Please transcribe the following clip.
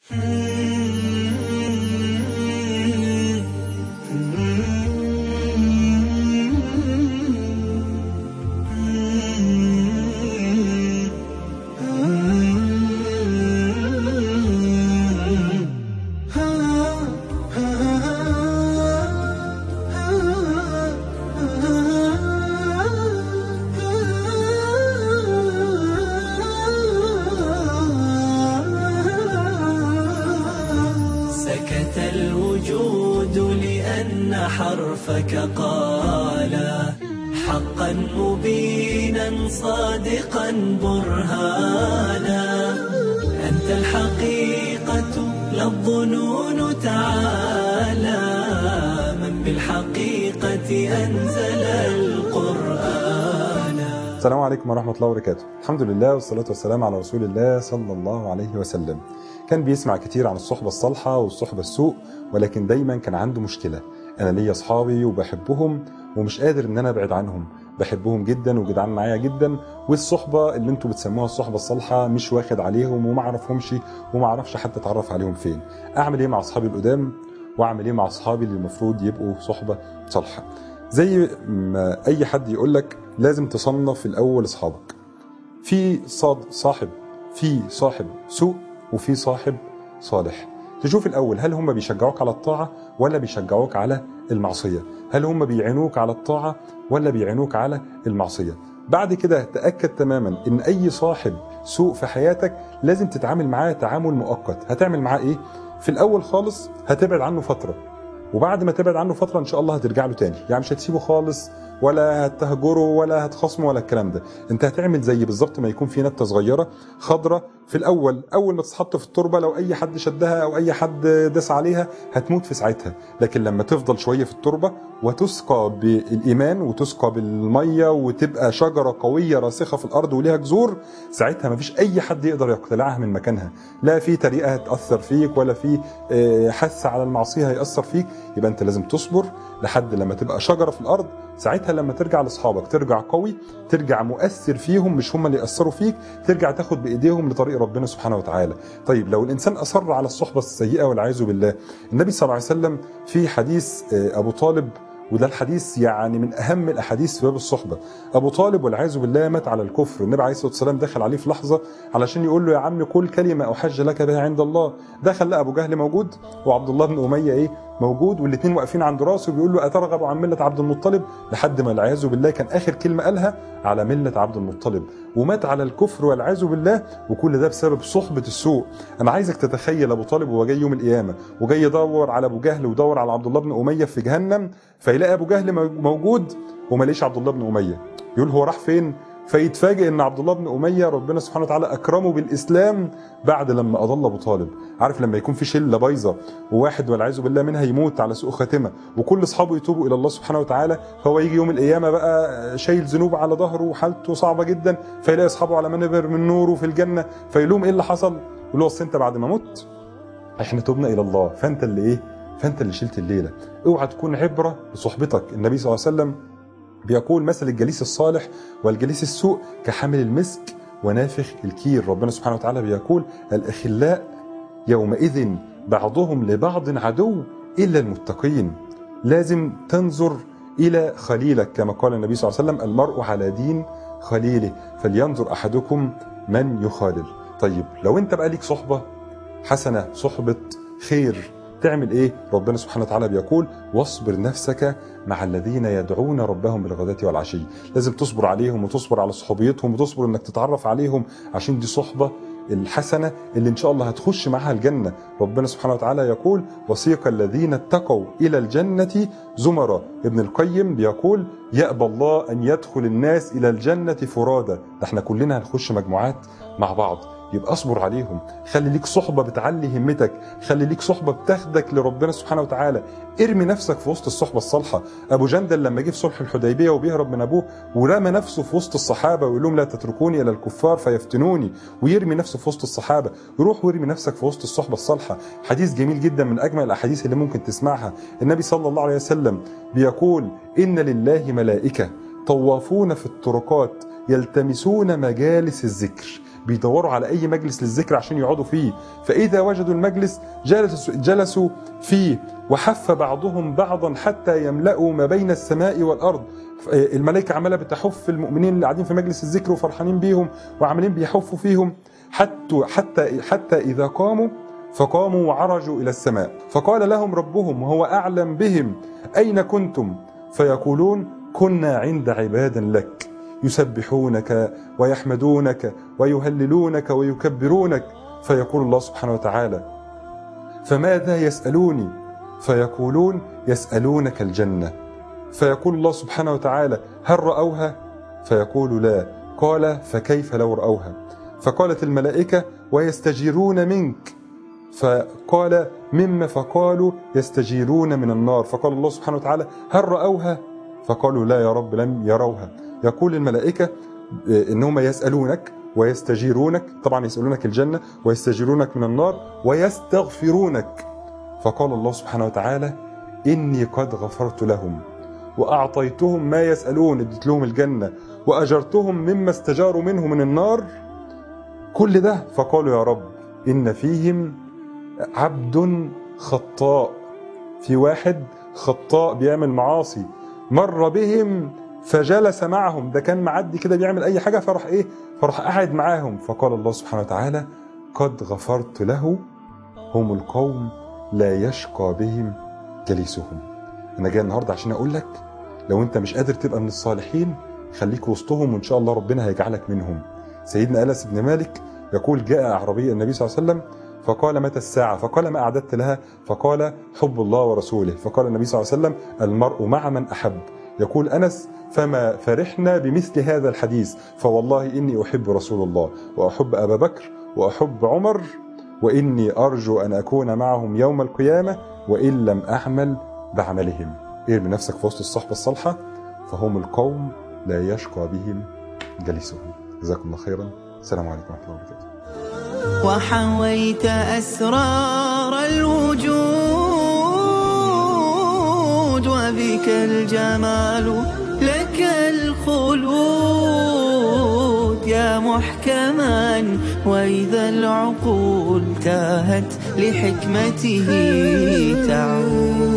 سكت الوجود لأن حرفك قال حقا مبينا صادقا برهانا أنت الحقيقة لا الظنون تعالى من بالحقيقة أنزل القرآن السلام عليكم ورحمة الله وبركاته الحمد لله والصلاة والسلام على رسول الله صلى الله عليه وسلم كان بيسمع كتير عن الصحبة الصالحة والصحبة السوء ولكن دايما كان عنده مشكلة أنا ليا أصحابي وبحبهم ومش قادر إن أنا أبعد عنهم بحبهم جدا وجدعان معايا جدا والصحبة اللي انتوا بتسموها الصحبة الصالحة مش واخد عليهم وما اعرفهمش وما اعرفش حتى اتعرف عليهم فين اعمل ايه مع اصحابي القدام واعمل ايه مع اصحابي اللي المفروض يبقوا صحبة صالحة زي ما اي حد يقول لك لازم تصنف الاول اصحابك في صاد صاحب في صاحب سوء وفي صاحب صالح تشوف الاول هل هم بيشجعوك على الطاعه ولا بيشجعوك على المعصيه هل هم بيعينوك على الطاعه ولا بيعينوك على المعصيه بعد كده تاكد تماما ان اي صاحب سوء في حياتك لازم تتعامل معاه تعامل مؤقت هتعمل معاه ايه في الاول خالص هتبعد عنه فتره وبعد ما تبعد عنه فتره ان شاء الله هترجع له تاني يعني مش هتسيبه خالص ولا هتهجره ولا هتخصمه ولا الكلام ده انت هتعمل زي بالظبط ما يكون في نبته صغيره خضره في الاول اول ما تتحط في التربه لو اي حد شدها او اي حد داس عليها هتموت في ساعتها لكن لما تفضل شويه في التربه وتسقى بالايمان وتسقى بالميه وتبقى شجره قويه راسخه في الارض وليها جذور ساعتها ما فيش اي حد يقدر يقتلعها من مكانها لا في طريقه هتاثر فيك ولا في آه، حث على المعصيه هياثر فيك يبقى انت لازم تصبر لحد لما تبقى شجره في الارض ساعتها لما ترجع لاصحابك ترجع قوي ترجع مؤثر فيهم مش هم اللي ياثروا فيك ترجع تاخد بايديهم لطريق ربنا سبحانه وتعالى طيب لو الانسان اصر على الصحبه السيئه والعياذ بالله النبي صلى الله عليه وسلم في حديث آه، ابو طالب وده الحديث يعني من اهم الاحاديث في باب الصحبه ابو طالب والعياذ بالله مات على الكفر النبي عليه الصلاه والسلام دخل عليه في لحظه علشان يقول له يا عم قول كلمه احج لك بها عند الله دخل لقى ابو جهل موجود وعبد الله بن اميه ايه موجود والاثنين واقفين عند راسه بيقول له اترغب عن مله عبد المطلب لحد ما العياذ بالله كان اخر كلمه قالها على مله عبد المطلب ومات على الكفر والعياذ بالله وكل ده بسبب صحبه السوء انا عايزك تتخيل ابو طالب وهو جاي يوم القيامه وجاي يدور على ابو جهل ويدور على عبد الله بن اميه في جهنم فيلاقي ابو جهل موجود وما ليش عبد الله بن اميه يقول هو راح فين فيتفاجئ ان عبد الله بن اميه ربنا سبحانه وتعالى اكرمه بالاسلام بعد لما اضل ابو طالب عارف لما يكون في شله بايظه وواحد والعياذ بالله منها يموت على سوء خاتمه وكل اصحابه يتوبوا الى الله سبحانه وتعالى فهو يجي يوم القيامه بقى شايل ذنوب على ظهره وحالته صعبه جدا فيلاقي اصحابه على منابر من نوره في الجنه فيلوم ايه اللي حصل يقول له اصل انت بعد ما مت احنا تبنا الى الله فانت اللي ايه فانت اللي شلت الليله اوعى تكون عبره لصحبتك النبي صلى الله عليه وسلم بيقول مثل الجليس الصالح والجليس السوء كحامل المسك ونافخ الكير ربنا سبحانه وتعالى بيقول الأخلاء يومئذ بعضهم لبعض عدو إلا المتقين لازم تنظر إلى خليلك كما قال النبي صلى الله عليه وسلم المرء على دين خليله فلينظر أحدكم من يخالل طيب لو انت بقى ليك صحبة حسنة صحبة خير تعمل ايه ربنا سبحانه وتعالى بيقول واصبر نفسك مع الذين يدعون ربهم بالغداة والعشي لازم تصبر عليهم وتصبر على صحوبيتهم وتصبر انك تتعرف عليهم عشان دي صحبة الحسنة اللي ان شاء الله هتخش معها الجنة ربنا سبحانه وتعالى يقول وسيق الذين اتقوا الى الجنة زمرا ابن القيم بيقول يأبى الله ان يدخل الناس الى الجنة فرادى ده احنا كلنا هنخش مجموعات مع بعض يبقى اصبر عليهم خلي ليك صحبة بتعلي همتك خلي ليك صحبة بتاخدك لربنا سبحانه وتعالى ارمي نفسك في وسط الصحبة الصالحة ابو جندل لما جه في صلح الحديبية وبيهرب من ابوه ورمى نفسه في وسط الصحابة ويقول لهم لا تتركوني الى الكفار فيفتنوني ويرمي نفسه في وسط الصحابة يروح ويرمي نفسك في وسط الصحبة الصالحة حديث جميل جدا من اجمل الاحاديث اللي ممكن تسمعها النبي صلى الله عليه وسلم بيقول ان لله ملائكة طوافون في الطرقات يلتمسون مجالس الذكر بيدوروا على اي مجلس للذكر عشان يقعدوا فيه فاذا وجدوا المجلس جلسوا جلسوا فيه وحف بعضهم بعضا حتى يملأوا ما بين السماء والارض الملائكه عماله بتحف المؤمنين اللي قاعدين في مجلس الذكر وفرحانين بيهم وعمالين بيحفوا فيهم حتى حتى حتى اذا قاموا فقاموا وعرجوا الى السماء فقال لهم ربهم وهو اعلم بهم اين كنتم فيقولون كنا عند عباد لك يسبحونك ويحمدونك ويهللونك ويكبرونك فيقول الله سبحانه وتعالى فماذا يسالوني فيقولون يسالونك الجنه فيقول الله سبحانه وتعالى هل راوها فيقول لا قال فكيف لو راوها فقالت الملائكه ويستجيرون منك فقال مما فقالوا يستجيرون من النار فقال الله سبحانه وتعالى هل رأوها فقالوا لا يا رب لم يروها يقول الملائكة إنهم يسألونك ويستجيرونك طبعا يسألونك الجنة ويستجيرونك من النار ويستغفرونك فقال الله سبحانه وتعالى إني قد غفرت لهم وأعطيتهم ما يسألون اديت لهم الجنة وأجرتهم مما استجاروا منه من النار كل ده فقالوا يا رب إن فيهم عبد خطاء في واحد خطاء بيعمل معاصي مر بهم فجلس معهم ده كان معدي كده بيعمل اي حاجه فراح ايه فراح قاعد معاهم فقال الله سبحانه وتعالى قد غفرت له هم القوم لا يشقى بهم جليسهم انا جاي النهارده عشان اقول لك لو انت مش قادر تبقى من الصالحين خليك وسطهم وان شاء الله ربنا هيجعلك منهم سيدنا انس بن مالك يقول جاء اعرابي النبي صلى الله عليه وسلم فقال متى الساعة فقال ما أعددت لها فقال حب الله ورسوله فقال النبي صلى الله عليه وسلم المرء مع من أحب يقول أنس فما فرحنا بمثل هذا الحديث فوالله إني أحب رسول الله وأحب أبا بكر وأحب عمر وإني أرجو أن أكون معهم يوم القيامة وإن لم أعمل بعملهم ارمي نفسك في وسط الصحبة الصالحة فهم القوم لا يشقى بهم جليسهم جزاكم الله خيرا السلام عليكم ورحمة الله وبركاته وحويت أسرار الوجود وبك الجمال لك الخلود يا محكما وإذا العقول تاهت لحكمته تعود